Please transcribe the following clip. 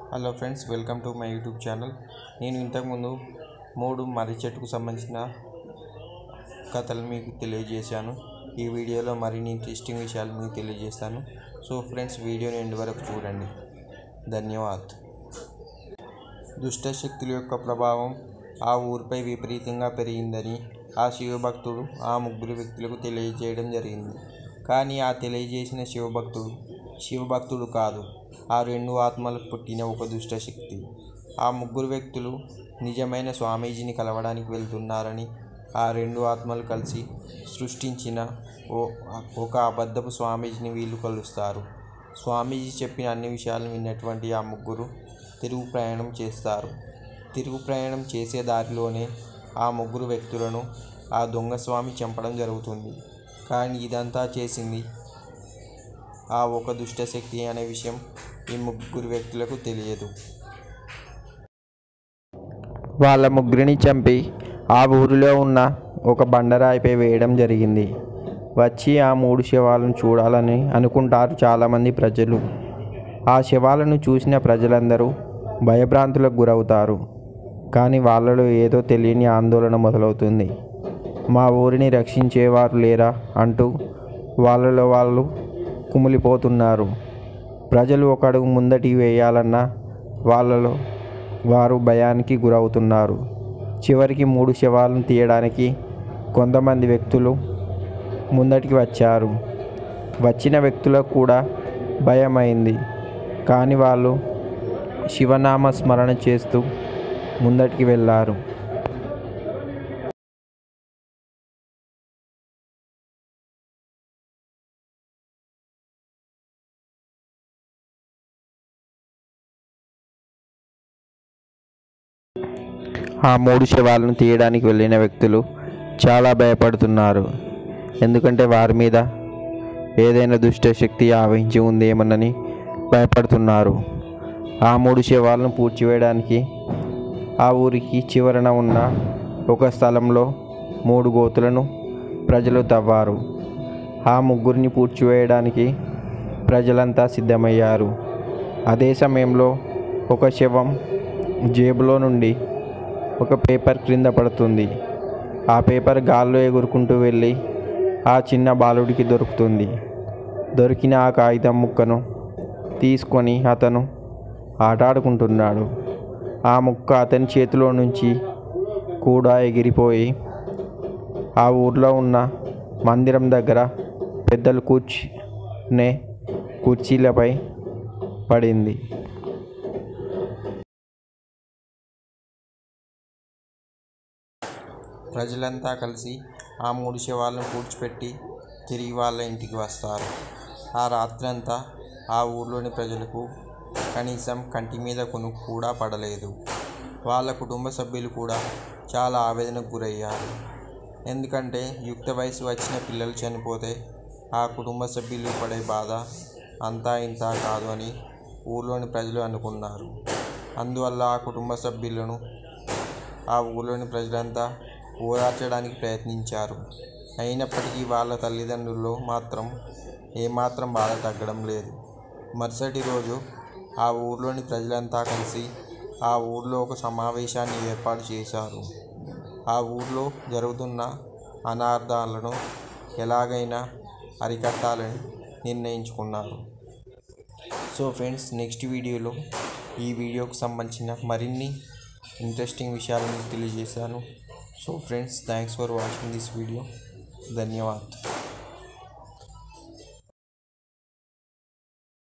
hello friends welcome to my YouTube channel నేను ఇంతకుముందు మూడు మర్రి చెట్టుకు సంబంధించిన కథలు మీకు తెలియజేశాను ఈ వీడియోలో మరిన్ని ఇంట్రెస్టింగ్ విషయాలు మీకు తెలియజేస్తాను సో ఫ్రెండ్స్ వీడియోని ఎండ్ వరకు చూడండి ధన్యవాద్ దుష్టశక్తుల యొక్క ప్రభావం ఆ ఊరిపై విపరీతంగా పెరిగిందని ఆ శివభక్తుడు ఆ ముగ్గురు వ్యక్తులకు తెలియజేయడం జరిగింది కానీ ఆ తెలియజేసిన శివభక్తుడు శివభక్తుడు కాదు ఆ రెండు ఆత్మలకు పుట్టిన ఒక దుష్టశక్తి ఆ ముగ్గురు వ్యక్తులు నిజమైన స్వామీజీని కలవడానికి వెళ్తున్నారని ఆ రెండు ఆత్మలు కలిసి సృష్టించిన ఓ ఒక అబద్ధపు స్వామీజీని వీళ్ళు కలుస్తారు స్వామీజీ చెప్పిన అన్ని విషయాలను విన్నటువంటి ఆ ముగ్గురు తిరుగు ప్రయాణం చేస్తారు తిరుగు ప్రయాణం చేసే దారిలోనే ఆ ముగ్గురు వ్యక్తులను ఆ దొంగ స్వామి చంపడం జరుగుతుంది కానీ ఇదంతా చేసింది ఆ ఒక దుష్టశక్తి అనే విషయం ఈ ముగ్గురు వ్యక్తులకు తెలియదు వాళ్ళ ముగ్గురిని చంపి ఆ ఊరిలో ఉన్న ఒక బండరాయిపై వేయడం జరిగింది వచ్చి ఆ మూడు శవాలను చూడాలని అనుకుంటారు చాలామంది ప్రజలు ఆ శవాలను చూసిన ప్రజలందరూ భయభ్రాంతులకు గురవుతారు కానీ వాళ్ళలో ఏదో తెలియని ఆందోళన మొదలవుతుంది మా ఊరిని రక్షించేవారు లేరా అంటూ వాళ్ళలో వాళ్ళు కుమిలిపోతున్నారు ప్రజలు ఒక అడుగు ముందటికి వేయాలన్నా వాళ్ళలో వారు భయానికి గురవుతున్నారు చివరికి మూడు శవాలను తీయడానికి కొంతమంది వ్యక్తులు ముందటికి వచ్చారు వచ్చిన వ్యక్తులకు కూడా భయమైంది కానీ వాళ్ళు శివనామ స్మరణ చేస్తూ ముందటికి వెళ్ళారు ఆ మూడు శవాలను తీయడానికి వెళ్ళిన వ్యక్తులు చాలా భయపడుతున్నారు ఎందుకంటే వారి మీద ఏదైనా దుష్టశక్తి ఆవహించి ఉందేమోనని భయపడుతున్నారు ఆ మూడు శవాలను పూడ్చివేయడానికి ఆ ఊరికి చివరన ఉన్న ఒక స్థలంలో మూడు గోతులను ప్రజలు తవ్వారు ఆ ముగ్గురిని పూడ్చివేయడానికి ప్రజలంతా సిద్ధమయ్యారు అదే సమయంలో ఒక శవం జేబులో నుండి ఒక పేపర్ క్రింద పడుతుంది ఆ పేపర్ గాల్లో ఎగురుకుంటూ వెళ్ళి ఆ చిన్న బాలుడికి దొరుకుతుంది దొరికిన ఆ కాగితం ముక్కను తీసుకొని అతను ఆటాడుకుంటున్నాడు ఆ ముక్క అతని చేతిలో నుంచి కూడా ఎగిరిపోయి ఆ ఊర్లో ఉన్న మందిరం దగ్గర పెద్దలు కూర్చునే కుర్చీలపై పడింది ప్రజలంతా కలిసి ఆ మూడు శవాలను పూడ్చిపెట్టి తిరిగి వాళ్ళ ఇంటికి వస్తారు ఆ రాత్రంతా ఆ ఊర్లోని ప్రజలకు కనీసం కంటి మీద కొనుక్కు కూడా పడలేదు వాళ్ళ కుటుంబ సభ్యులు కూడా చాలా ఆవేదనకు గురయ్యారు ఎందుకంటే యుక్త వయసు వచ్చిన పిల్లలు చనిపోతే ఆ కుటుంబ సభ్యులు పడే బాధ అంతా ఇంత కాదు అని ఊర్లోని ప్రజలు అనుకున్నారు అందువల్ల ఆ కుటుంబ సభ్యులను ఆ ఊర్లోని ప్రజలంతా ఓదార్చడానికి ప్రయత్నించారు అయినప్పటికీ వాళ్ళ తల్లిదండ్రుల్లో మాత్రం ఏమాత్రం బాధ తగ్గడం లేదు మరుసటి రోజు ఆ ఊర్లోని ప్రజలంతా కలిసి ఆ ఊర్లో ఒక సమావేశాన్ని ఏర్పాటు చేశారు ఆ ఊర్లో జరుగుతున్న అనార్థాలను ఎలాగైనా అరికట్టాలని నిర్ణయించుకున్నారు సో ఫ్రెండ్స్ నెక్స్ట్ వీడియోలో ఈ వీడియోకి సంబంధించిన మరిన్ని ఇంట్రెస్టింగ్ విషయాలను తెలియజేశాను so friends thanks for watching this video ధన్యవాద్